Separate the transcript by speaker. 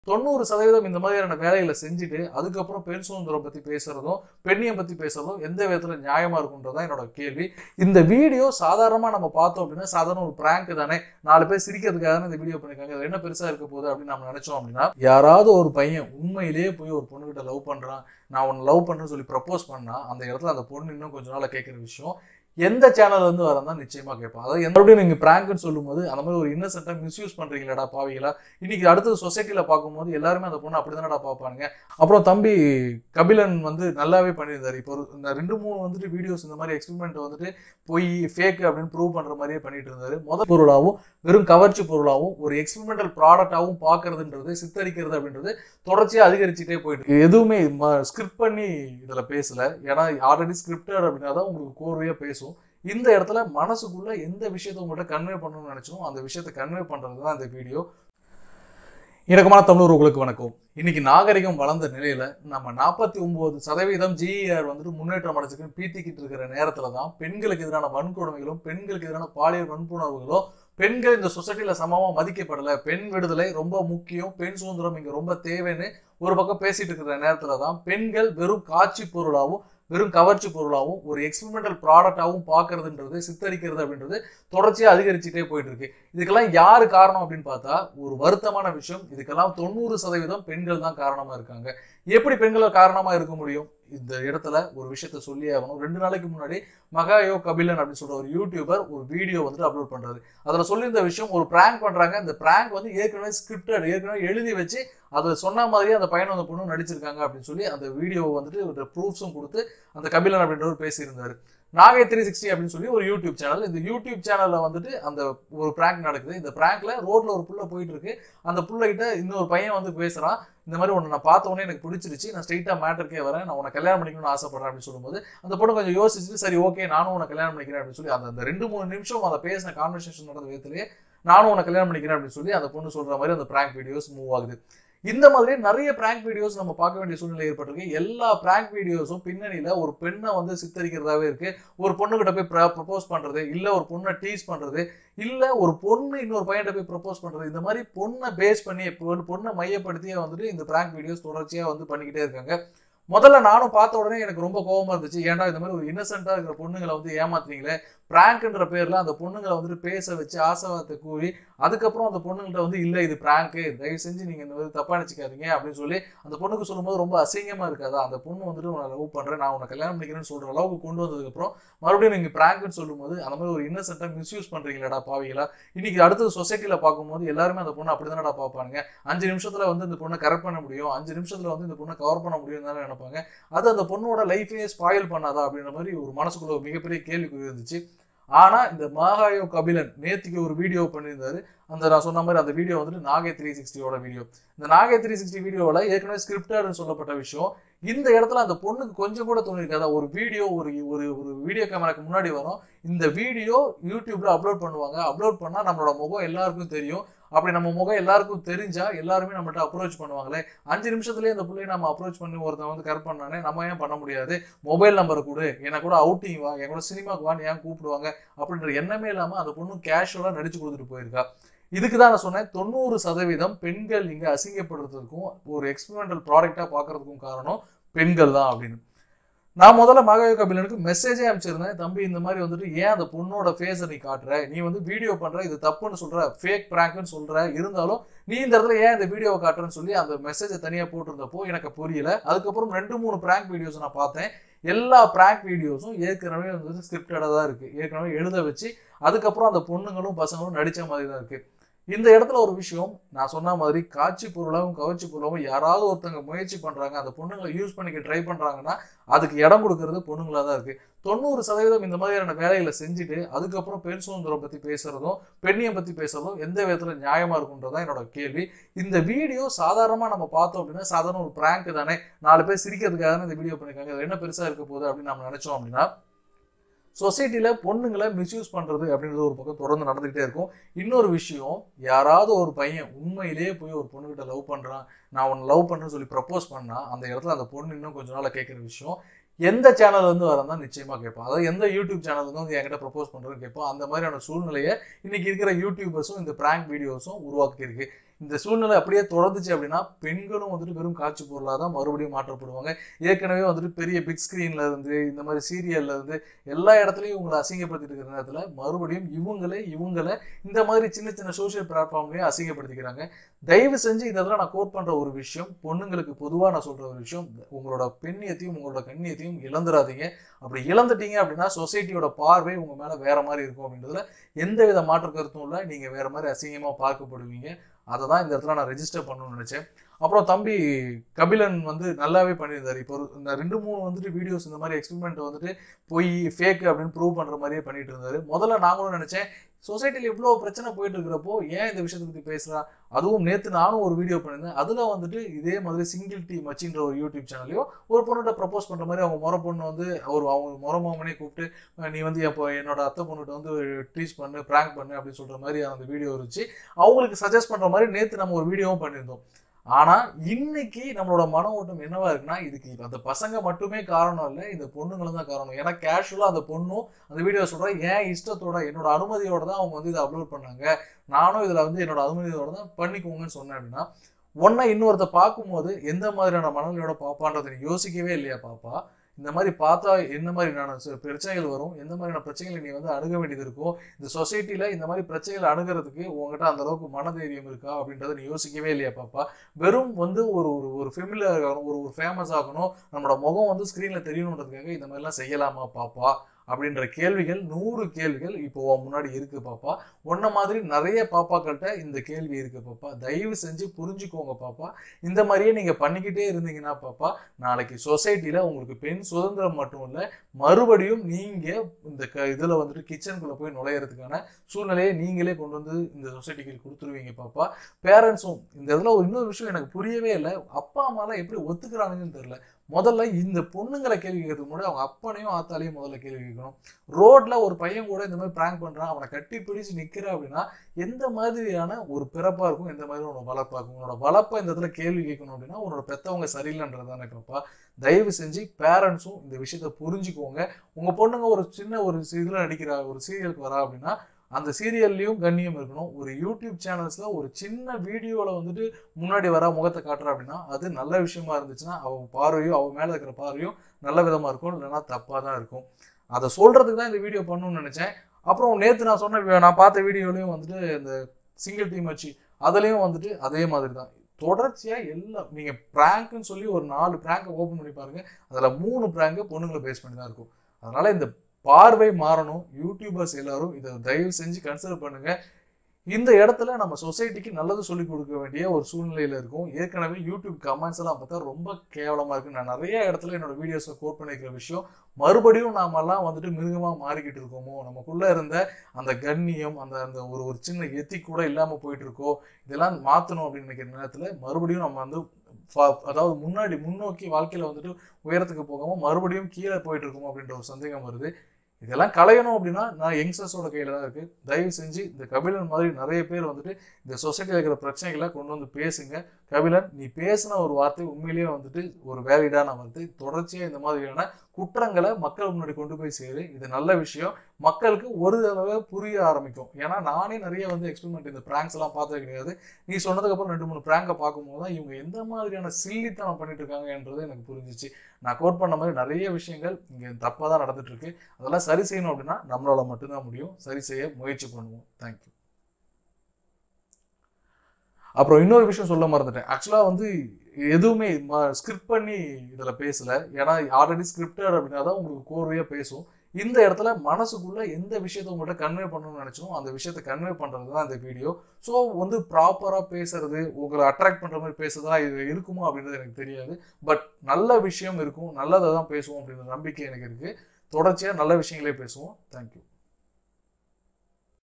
Speaker 1: தொண்ணூறு சதவீதம் இந்த மாதிரியான வேலைகளை செஞ்சுட்டு அதுக்கப்புறம் பெண் சுதந்திரம் பத்தி பேசுறதும் பெண்ணியம் பத்தி பேசுறதும் எந்த விதத்துல நியாயமா இருக்குன்றதான் என்னோட கேள்வி இந்த வீடியோ சாதாரணமா நம்ம பார்த்தோம் அப்படின்னா சாதாரண ஒரு பிராங்க் தானே நாலு பேர் சிரிக்கிறதுக்காக தானே இந்த வீடியோ பண்ணிருக்காங்க இதுல என்ன பெருசா இருக்க போகுது அப்படின்னு நம்ம நினைச்சோம் அப்படின்னா யாராவது ஒரு பையன் உண்மையிலேயே போய் ஒரு பொண்ணுகிட்ட லவ் பண்றான் நான் உன்னை லவ் பண்றேன்னு சொல்லி ப்ரப்போஸ் பண்ணா அந்த இடத்துல அந்த பொண்ணு இன்னும் கொஞ்ச நாளா கேட்குற விஷயம் எந்த சேனல்ல இருந்து வரதான் நிச்சயமா கேட்பான் அதாவது மறுபடியும் நீங்க பிராங்க்னு சொல்லும்போது அந்த மாதிரி ஒரு இன்னசென்ட்டா மிஸ்யூஸ் பண்றீங்களடா பாவிகளா இன்னைக்கு அடுத்தது சொசைட்டில பார்க்கும்போது எல்லாருமே அந்த பொண்ணு அப்படிதானடா பார்ப்பாங்க அப்புறம் தம்பி கபிலன் வந்து நல்லாவே பண்ணியிருந்தாரு இப்போ ஒரு இந்த ரெண்டு மூணு வந்துட்டு வீடியோஸ் இந்த மாதிரி எக்ஸ்பெரிமெண்ட் வந்துட்டு போய் ஃபேக் அப்படின்னு ப்ரூவ் பண்ற மாதிரியே பண்ணிட்டு இருந்தாரு முதல் பொருளாகவும் வெறும் கவர்ச்சி பொருளாகவும் ஒரு எக்ஸ்பெரிமெண்டல் ப்ராடக்டாகவும் பார்க்கறதுன்றது சித்தரிக்கிறது அப்படின்றது தொடர்ச்சியா அதிகரிச்சுட்டே போயிட்டு இருக்கு. எதுவுமே ஸ்கிரிப்ட் பண்ணி இதுல பேசல ஏன்னா ஆல்ரெடி ஸ்கிரிப்டட் அப்படின்னா தான் உங்களுக்கு கோர்வையா பேசும் இந்த இடத்துல மனசுக்குள்ள எந்த விஷயத்த உங்கள்கிட்ட கன்வே பண்ணணும்னு நினைச்சோம் அந்த விஷயத்த கன்வே பண்றது தான் இந்த வீடியோ இணக்கமான தமிழர் உங்களுக்கு வணக்கம் இன்னைக்கு நாகரிகம் வளர்ந்த நிலையில நம்ம நாற்பத்தி ஒன்பது சதவீதம் ஜிஇஆர் வந்துட்டு முன்னேற்றம் அடைச்சிருக்குன்னு பீத்திக்கிட்டு இருக்கிற நேரத்துல தான் பெண்களுக்கு எதிரான வன்கொடுமைகளும் பெண்களுக்கு எதிரான பாலியல் வன்புணர்வுகளும் பெண்கள் இந்த சொசைட்டில சமமா மதிக்கப்படல பெண் விடுதலை ரொம்ப முக்கியம் பெண் சுதந்திரம் இங்க ரொம்ப தேவைன்னு ஒரு பக்கம் பேசிட்டு இருக்கிற நேரத்துல தான் பெண்கள் வெறும் காட்சி பொருளாகவும் வெறும் கவர்ச்சி பொருளாகவும் ஒரு எக்ஸ்பெரிமெண்டல் ப்ராடக்டாகவும் பார்க்கறதுன்றது சித்தரிக்கிறது அப்படின்றது தொடர்ச்சியா அதிகரிச்சுட்டே போயிட்டு இருக்கு இதுக்கெல்லாம் யாரு காரணம் அப்படின்னு பார்த்தா ஒரு வருத்தமான விஷயம் இதுக்கெல்லாம் தொண்ணூறு சதவீதம் பெண்கள் தான் காரணமா இருக்காங்க எப்படி பெண்கள் காரணமா இருக்க முடியும் இந்த இடத்துல ஒரு விஷயத்த சொல்லி ஆகணும் ரெண்டு நாளைக்கு முன்னாடி மகாயோ கபிலன் அப்படின்னு சொல்ற ஒரு யூடியூபர் ஒரு வீடியோ வந்துட்டு அப்லோட் பண்றாரு அதுல சொல்லியிருந்த விஷயம் ஒரு பிராங்க் பண்றாங்க இந்த பிராங்க் வந்து ஏற்கனவே ஸ்கிரிப்டட் ஏற்கனவே எழுதி வச்சு அதை சொன்ன மாதிரியே அந்த பையன் அந்த பொண்ணு நடிச்சிருக்காங்க அப்படின்னு சொல்லி அந்த வீடியோவை வந்துட்டு ப்ரூஃப்ஸும் கொடுத்து அந்த கபிலன் அப்படின்றவர் பேசியிருந்தாரு நாகை த்ரீ சிக்ஸ்டி அப்படின்னு சொல்லி ஒரு யூடியூப் சேனல் இந்த யூடியூப் சேனல்ல வந்துட்டு அந்த ஒரு பிராங்க் நடக்குது இந்த பிராங்க்ல ரோட்ல ஒரு புள்ள போயிட்டு இருக்கு அந்த புள்ள கிட்ட இன்னொரு பையன் வந்து பேசுறான் இந்த மாதிரி உன்னை நான் பார்த்த உடனே எனக்கு பிடிச்சிருச்சு நான் ஸ்ட்ரெயிட்டா மேட்டருக்கே வரேன் நான் உன்னை கல்யாணம் பண்ணிக்கணும்னு ஆசைப்படுறேன் அப்படின்னு சொல்லும்போது அந்த பொண்ணு கொஞ்சம் யோசிச்சுட்டு சரி ஓகே நானும் உன்னை கல்யாணம் பண்ணிக்கிறேன் அப்படின்னு சொல்லி அந்த அந்த ரெண்டு மூணு நிமிஷம் அந்த பேசின கான்வர்சேஷன் நடந்த விதத்திலேயே நானும் உன்னை கல்யாணம் பண்ணிக்கிறேன் அப்படின்னு சொல்லி அந்த பொண்ணு சொல்ற மாதிரி அந்த பிராங்க் வீடியோஸ் மூவ் ஆகுது இந்த மாதிரி நிறைய பிராங்க் வீடியோஸ் நம்ம பார்க்க வேண்டிய சூழ்நிலை ஏற்பட்டிருக்கு எல்லா பிராங்க் வீடியோஸும் பின்னணியில ஒரு பெண்ணை வந்து சித்தரிக்கிறதாவே இருக்கு ஒரு பொண்ணுகிட்ட போய் ப்ரப்போஸ் பண்றது இல்ல ஒரு பொண்ணை டீஸ் பண்றது இல்ல ஒரு பொண்ணு இன்னொரு பையன்கிட்ட போய் ப்ரப்போஸ் பண்றது இந்த மாதிரி பொண்ணை பேஸ் பண்ணி பொ- பொண்ணை மையப்படுத்தியே வந்துட்டு இந்த பிராங்க் வீடியோஸ் தொடர்ச்சியா வந்து பண்ணிக்கிட்டே இருக்காங்க முதல்ல நானும் பார்த்த உடனே எனக்கு ரொம்ப கோவமா இருந்துச்சு ஏன்டா இந்த மாதிரி ஒரு இன்னசென்ட்டா இருக்கிற பொண்ணுங்களை வந்து ஏமாத்துறீங்களே பிராங்க்ன்ற பேர்ல அந்த பொண்ணுங்களை வந்துட்டு பேச வச்சு ஆசைவாதத்தை கூறி அதுக்கப்புறம் அந்த பொண்ணுங்கள்ட்ட வந்து இல்ல இது பிராங்க் தயவு செஞ்சு நீங்க இந்த மாதிரி தப்பா நினைச்சுக்காதீங்க அப்படின்னு சொல்லி அந்த பொண்ணுக்கு சொல்லும்போது ரொம்ப அசிங்கமா இருக்காதா அந்த பொண்ணு வந்துட்டு உன்னை லவ் பண்றேன் நான் உன்னை கல்யாணம் பண்ணிக்கிறேன்னு சொல்ற அளவுக்கு கொண்டு வந்ததுக்கு அப்புறம் மறுபடியும் நீங்க பிராங்க்னு சொல்லும்போது அந்த மாதிரி ஒரு இன்னசென்ட்டா மிஸ்யூஸ் பண்றீங்களாடா பாவிகளா இன்னைக்கு அடுத்தது சொசைட்டில பார்க்கும்போது எல்லாருமே அந்த பொண்ணு அப்படிதானடா பார்ப்பாங்க அஞ்சு நிமிஷத்துல வந்து இந்த பொண்ணை கரெக்ட் பண்ண முடியும் அஞ்சு நிமிஷத்துல வந்து இந்த பொண்ணை கவர் பண்ண முடியும் தானே நினைப்பாங்க அது அந்த பொண்ணோட லைஃபையே ஸ்பாயில் பண்ணாதா அப்படின்ற மாதிரி ஒரு மனசுக்குள்ள ஒரு மிகப்பெரிய கேள்விக்குறி இருந்துச்சு ஆனா இந்த மகாயோ கபிலன் நேத்திக்கு ஒரு வீடியோ பண்ணியிருந்தாரு அந்த நான் சொன்ன மாதிரி அந்த வீடியோ வந்துட்டு நாகை த்ரீ சிக்ஸ்டியோட வீடியோ இந்த நாகை த்ரீ சிக்ஸ்டி வீடியோவில் ஏற்கனவே ஸ்கிரிப்டட்னு சொல்லப்பட்ட விஷயம் இந்த இடத்துல அந்த பொண்ணுக்கு கொஞ்சம் கூட தோணிருக்காதா ஒரு வீடியோ ஒரு ஒரு ஒரு வீடியோ கேமராக்கு முன்னாடி வரும் இந்த வீடியோ யூடியூப்ல அப்லோட் பண்ணுவாங்க அப்லோட் பண்ணா நம்மளோட முகம் எல்லாருக்கும் தெரியும் அப்படி நம்ம முகம் எல்லாருக்கும் தெரிஞ்சா எல்லாருமே நம்மகிட்ட அப்ரோச் பண்ணுவாங்களே அஞ்சு நிமிஷத்துலயே இந்த பிள்ளைய நம்ம அப்ரோச் பண்ணி ஒருத்தன் வந்து கரெக்ட் பண்ணானே நம்ம ஏன் பண்ண முடியாது மொபைல் நம்பர் கொடு எனக்கு கூட அவுட்டிங் வா என் கூட சினிமாக்கு வான்னு ஏன் கூப்பிடுவாங்க அப்படின்ற எண்ணமே இல்லாம அந்த பொண்ணு கேஷுவலா நடிச்சு கொடுத்துட்டு போயிருக்கா இதுக்கு தான் நான் சொன்னேன் தொண்ணூறு சதவீதம் பெண்கள் இங்க அசிங்கப்படுறதுக்கும் ஒரு எக்ஸ்பெரிமெண்டல் ப்ராடக்டா பார்க்கறதுக்கும் காரணம் பெண்கள் தான் அப்படின்னு நான் முதல்ல மகாய கபிலனுக்கு மெசேஜே அனுப்பிச்சிருந்தேன் தம்பி இந்த மாதிரி வந்துட்டு ஏன் அந்த பொண்ணோட ஃபேஸை நீ காட்டுற நீ வந்து வீடியோ பண்ற இது தப்புன்னு சொல்ற ஃபேக் பிராங்க்னு சொல்ற இருந்தாலும் நீ இந்த இடத்துல ஏன் இந்த வீடியோவை காட்டுறேன்னு சொல்லி அந்த மெசேஜை தனியா போட்டிருந்தப்போ எனக்கு புரியல அதுக்கப்புறம் ரெண்டு மூணு பிராங்க் வீடியோஸ் நான் பார்த்தேன் எல்லா பிராங்க் வீடியோஸும் ஏற்கனவே வந்து ஸ்கிரிப்டடாக தான் இருக்கு ஏற்கனவே எழுத வச்சு அதுக்கப்புறம் அந்த பொண்ணுங்களும் பசங்களும் நடிச்ச மாதிரி தான் இருக்கு இந்த இடத்துல ஒரு விஷயம் நான் சொன்ன மாதிரி காட்சி பொருளாகவும் கவர்ச்சி பொருளாகவும் யாராவது ஒருத்தங்க முயற்சி பண்றாங்க அந்த பொண்ணுங்களை யூஸ் பண்ணிக்க ட்ரை பண்றாங்கன்னா அதுக்கு இடம் கொடுக்கறது பொண்ணுங்களா தான் இருக்கு தொண்ணூறு சதவீதம் இந்த மாதிரியான வேலைகளை செஞ்சுட்டு அதுக்கப்புறம் பெண் சுதந்திரம் பத்தி பேசுறதும் பெண்ணியம் பத்தி பேசுறதும் எந்த விதத்துல நியாயமா இருக்குன்றதான் என்னோட கேள்வி இந்த வீடியோ சாதாரணமா நம்ம பார்த்தோம் அப்படின்னா சாதாரண ஒரு பிராங்க் தானே நாலு பேர் சிரிக்கிறதுக்காக தானே இந்த வீடியோ பண்ணிருக்காங்க இதுல என்ன பெருசா இருக்க போகுது அப்படின்னு நம்ம நினைச்சோம் அப்படின்னா சொசைட்டில பொண்ணுங்களை மிஸ்யூஸ் பண்றது அப்படின்றது ஒரு பக்கம் தொடர்ந்து நடந்துகிட்டே இருக்கும் இன்னொரு விஷயம் யாராவது ஒரு பையன் உண்மையிலேயே போய் ஒரு பொண்ணுகிட்ட லவ் பண்றான் நான் உன்னை லவ் பண்றேன்னு சொல்லி ப்ரப்போஸ் பண்ணா அந்த இடத்துல அந்த பொண்ணு இன்னும் கொஞ்ச நாள்ல கேட்குற விஷயம் எந்த சேனல்ல இருந்து வரதா நிச்சயமா கேட்பான் அதாவது எந்த யூடியூப் சேனல் இருந்து வந்து என்கிட்ட ப்ரப்போஸ் பண்றதுன்னு கேட்பான் அந்த மாதிரியான சூழ்நிலையை இன்னைக்கு இருக்கிற யூடியூபர்ஸும் இந்த பிராங்க் வீடியோஸும் உருவாக்கி இருக்கு இந்த சூழ்நிலை அப்படியே தொடர்ந்துச்சு அப்படின்னா பெண்களும் வந்துட்டு வெறும் காட்சி பொருளாக தான் மறுபடியும் மாற்றப்படுவாங்க ஏற்கனவே வந்துட்டு பெரிய பிக் ஸ்க்ரீன்ல இருந்து இந்த மாதிரி சீரியல்ல இருந்து எல்லா இடத்துலையும் இவங்களை அசிங்கப்படுத்திட்டு இருக்கிற நேரத்தில் மறுபடியும் இவங்களே இவங்களை இந்த மாதிரி சின்ன சின்ன சோஷியல் பிளாட்ஃபார்ம்லயும் அசிங்கப்படுத்திக்கிறாங்க தயவு செஞ்சு இதெல்லாம் நான் கோட் பண்ற ஒரு விஷயம் பொண்ணுங்களுக்கு பொதுவாக நான் சொல்ற ஒரு விஷயம் உங்களோட பெண்ணியத்தையும் உங்களோட கண்ணியத்தையும் இழந்துடாதீங்க அப்படி இழந்துட்டீங்க அப்படின்னா சொசைட்டியோட பார்வை உங்க மேல வேற மாதிரி இருக்கும் அப்படின்றதுல எந்த வித மாற்று கருத்தும் இல்லை நீங்க வேற மாதிரி அசிங்கமா பார்க்கப்படுவீங்க அதை தான் இந்த இடத்துல நான் ரெஜிஸ்டர் பண்ணணும்னு நினைச்சேன் அப்புறம் தம்பி கபிலன் வந்து நல்லாவே பண்ணியிருந்தாரு இப்போ ஒரு இந்த ரெண்டு மூணு வந்துட்டு வீடியோஸ் இந்த மாதிரி எக்ஸ்பெரிமெண்ட் வந்துட்டு போய் ஃபேக் அப்படின்னு ப்ரூவ் பண்ற மாதிரியே பண்ணிட்டு இருந்தாரு முதல்ல நாங்களும் நினைச்சேன் சொசைட்டியில் இவ்வளோ பிரச்சனை போயிட்டு இருக்கிறப்போ ஏன் இந்த விஷயத்தை பற்றி பேசுறா அதுவும் நேற்று நானும் ஒரு வீடியோ பண்ணியிருந்தேன் அதில் வந்துட்டு இதே மாதிரி சிங்கிள் டி மச்சின்ற ஒரு யூடியூப் சேனல்லையும் ஒரு பொண்ணுகிட்ட ப்ரப்போஸ் பண்ணுற மாதிரி அவங்க முறை பொண்ணு வந்து ஒரு அவங்க முறை மாமனே கூப்பிட்டு அஹ் நீ வந்து எப்போ என்னோட அத்தை பொண்ணுகிட்ட வந்து ட்ரீஸ் பண்ணு ப்ராங்க் பண்ணு அப்படின்னு சொல்கிற மாதிரி அந்த வீடியோ இருந்துச்சு அவங்களுக்கு சஜஸ்ட் பண்ணுற மாதிரி நேற்று நம்ம ஒரு வீடியோவும் பண்ணியிருந்தோம் ஆனா இன்னைக்கு நம்மளோட மன ஓட்டம் என்னவா இருக்குன்னா இதுக்கு அந்த பசங்க மட்டுமே காரணம் இல்லை இந்த பொண்ணுங்களும் தான் காரணம் ஏன்னா கேஷுவலா அந்த பொண்ணும் அந்த வீடியோ சொல்ற ஏன் இஷ்டத்தோட என்னோட அனுமதியோட தான் அவங்க வந்து இதை அப்லோட் பண்ணாங்க நானும் இதுல வந்து என்னோட அனுமதியோட தான் பண்ணிக்கோங்கன்னு சொன்னேன் அப்படின்னா ஒன்றை இன்னொருத்த பார்க்கும்போது எந்த மாதிரியான மனநிலையோட பாப்பான்றதை நீ யோசிக்கவே இல்லையா பாப்பா இந்த மாதிரி பார்த்தா என்ன மாதிரியான ச- பிரச்சனைகள் வரும் எந்த மாதிரியான பிரச்சனைகளை நீ வந்து அணுக வேண்டியது இருக்கும் இந்த சொசைட்டில இந்த மாதிரி பிரச்சனைகளை அணுகிறதுக்கு உங்ககிட்ட அந்த அளவுக்கு மனதைரியம் இருக்கா அப்படின்றத நீ யோசிக்கவே இல்லையா பாப்பா வெறும் வந்து ஒரு ஒரு ஒரு ஃபெமிலியர் ஆகணும் ஒரு ஒரு ஃபேமஸ் ஆகணும் நம்மளோட முகம் வந்து ஸ்க்ரீன்ல தெரியணுன்றதுக்காக இந்த மாதிரிலாம் செய்யலாமா பாப்பா அப்படின்ற கேள்விகள் நூறு கேள்விகள் இப்போ உன் முன்னாடி இருக்கு பாப்பா உன்ன மாதிரி நிறைய பாப்பாக்கள்கிட்ட இந்த கேள்வி இருக்கு பாப்பா தயவு செஞ்சு புரிஞ்சுக்கோங்க பாப்பா இந்த மாதிரியே நீங்க பண்ணிக்கிட்டே இருந்தீங்கன்னா பாப்பா நாளைக்கு சொசைட்டில உங்களுக்கு பெண் சுதந்திரம் மட்டும் இல்ல மறுபடியும் நீங்க இந்த க இதுல வந்துட்டு கிச்சனுக்குள்ள போய் நுழையறதுக்கான சூழ்நிலையை நீங்களே கொண்டு வந்து இந்த சொசைட்டிக்கு கொடுத்துருவீங்க பாப்பா பேரண்ட்ஸும் இந்த இதுல ஒரு இன்னொரு விஷயம் எனக்கு புரியவே இல்லை அப்பா அம்மாலாம் எப்படி ஒத்துக்கிறாங்கன்னு தெரியல முதல்ல இந்த பொண்ணுங்களை கேள்வி கேட்கறதுக்கு முன்னாடி அவங்க அப்பனையும் ஆத்தாலையும் முதல்ல கேள்வி கேட்கணும் ரோட்ல ஒரு பையன் கூட இந்த மாதிரி பிராங்க் பண்றான் அவனை கட்டி பிடிச்சு நிக்கிற அப்படின்னா எந்த மாதிரியான ஒரு பிறப்பா இருக்கும் எந்த மாதிரி உன்னோட வளர்ப்பா இருக்கும் உன்னோட வளர்ப்பை இந்த இடத்துல கேள்வி கேட்கணும் அப்படின்னா உன்னோட பெத்தவங்க சரியில்லைன்றதானே பாப்பா தயவு செஞ்சு பேரண்ட்ஸும் இந்த விஷயத்த புரிஞ்சுக்கோங்க உங்க பொண்ணுங்க ஒரு சின்ன ஒரு இதுல நடிக்கிறா ஒரு சீரியலுக்கு வரா அப்படின்னா அந்த சீரியல்லையும் கண்ணியம் இருக்கணும் ஒரு யூடியூப் சேனல்ஸ்ல ஒரு சின்ன வீடியோல வந்துட்டு முன்னாடி வர முகத்தை காட்டுறா அப்படின்னா அது நல்ல விஷயமா இருந்துச்சுன்னா அவ பார்வையும் அவ மேல இருக்கிற பார்வையும் நல்ல விதமா இருக்கும் இல்லைன்னா தப்பா தான் இருக்கும் அதை சொல்றதுக்கு தான் இந்த வீடியோ பண்ணணும்னு நினைச்சேன் அப்புறம் நேத்து நான் சொன்ன வி- நான் பார்த்த வீடியோலயும் வந்துட்டு இந்த சிங்கிள் டீம் வச்சு அதுலயும் வந்துட்டு அதே மாதிரி தான் தொடர்ச்சியா எல்லாம் நீங்க பிராங்க்னு சொல்லி ஒரு நாலு பிராங்கை ஓபன் பண்ணி பாருங்க அதுல மூணு பிராங்க் பொண்ணுங்களை பேஸ் பண்ணி தான் இருக்கும் அதனால இந்த பார்வை மாறணும் யூடியூபர்ஸ் எல்லாரும் இதை தயவு செஞ்சு கன்சிடர் பண்ணுங்க இந்த இடத்துல நம்ம சொசைட்டிக்கு நல்லது சொல்லி கொடுக்க வேண்டிய ஒரு சூழ்நிலையில இருக்கும் ஏற்கனவே யூடியூப் கமெண்ட்ஸ் எல்லாம் பார்த்தா ரொம்ப கேவலமா இருக்கு நான் நிறைய இடத்துல என்னோட வீடியோஸை கோட் பண்ணிக்கிற விஷயம் மறுபடியும் நாமெல்லாம் வந்துட்டு மிருகமா மாறிக்கிட்டு இருக்கோமோ நமக்குள்ள இருந்த அந்த கண்ணியம் அந்த அந்த ஒரு ஒரு சின்ன எத்தி கூட இல்லாம போயிட்டு இருக்கோ இதெல்லாம் மாத்தணும் அப்படின்னு நினைக்கிற நேரத்துல மறுபடியும் நம்ம வந்து ஃபா- அதாவது முன்னாடி முன்னோக்கி வாழ்க்கையில வந்துட்டு உயரத்துக்கு போகாம மறுபடியும் கீழே போயிட்டு இருக்கோம் அப்படின்ற ஒரு சந்தேகம் வருது இதெல்லாம் களையணும் அப்படின்னா நான் யங்ஸ்டர்ஸோட கையில தான் இருக்கு தயவு செஞ்சு இந்த கபிலன் மாதிரி நிறைய பேர் வந்துட்டு இந்த சொசைட்டியில் இருக்கிற பிரச்சனைகளை கொண்டு வந்து பேசுங்க கபிலன் நீ பேசின ஒரு வார்த்தை உண்மையிலேயே வந்துட்டு ஒரு வேலிடான வார்த்தை தொடர்ச்சியா இந்த மாதிரியான குற்றங்களை மக்கள் முன்னாடி கொண்டு போய் சேரு இது நல்ல விஷயம் மக்களுக்கு ஒரு தடவை புரிய ஆரம்பிக்கும் ஏன்னா நானே நிறைய வந்து எக்ஸ்பெரிமெண்ட் இந்த பிராங்க்ஸ் எல்லாம் பார்த்தது கிடையாது நீ சொன்னதுக்கு அப்புறம் ரெண்டு மூணு பிராங்கை பார்க்கும்போது தான் இவங்க எந்த மாதிரியான சில்லித்தனம் பண்ணிட்டு இருக்காங்கன்றது எனக்கு புரிஞ்சிச்சு நான் கோட் பண்ண மாதிரி நிறைய விஷயங்கள் இங்க தப்பா தான் நடந்துட்டு இருக்கு அதெல்லாம் சரி செய்யணும் அப்படின்னா நம்மளால மட்டும்தான் முடியும் சரி செய்ய முயற்சி பண்ணுவோம் தேங்க்யூ அப்புறம் இன்னொரு விஷயம் சொல்ல மறந்துட்டேன் ஆக்சுவலா வந்து எதுவுமே ஸ்கிரிப்ட் பண்ணி இதுல பேசல ஏன்னா ஆல்ரெடி ஸ்கிரிப்டட் அப்படின்னா தான் உங்களுக்கு கோர்வையா பேசும் இந்த இடத்துல மனசுக்குள்ள எந்த விஷயத்த உங்கள்கிட்ட கன்வே பண்ணணும்னு நினைச்சோம் அந்த விஷயத்த கன்வே பண்றது தான் இந்த வீடியோ ஸோ வந்து ப்ராப்பரா பேசுறது உங்களை அட்ராக்ட் பண்ற மாதிரி பேசுறதா இது இருக்குமா அப்படின்றது எனக்கு தெரியாது பட் நல்ல விஷயம் இருக்கும் நல்லதை தான் பேசுவோம் அப்படின்ற நம்பிக்கை எனக்கு இருக்கு தொடர்ச்சியா நல்ல விஷயங்களே பேசுவோம் தேங்க்யூ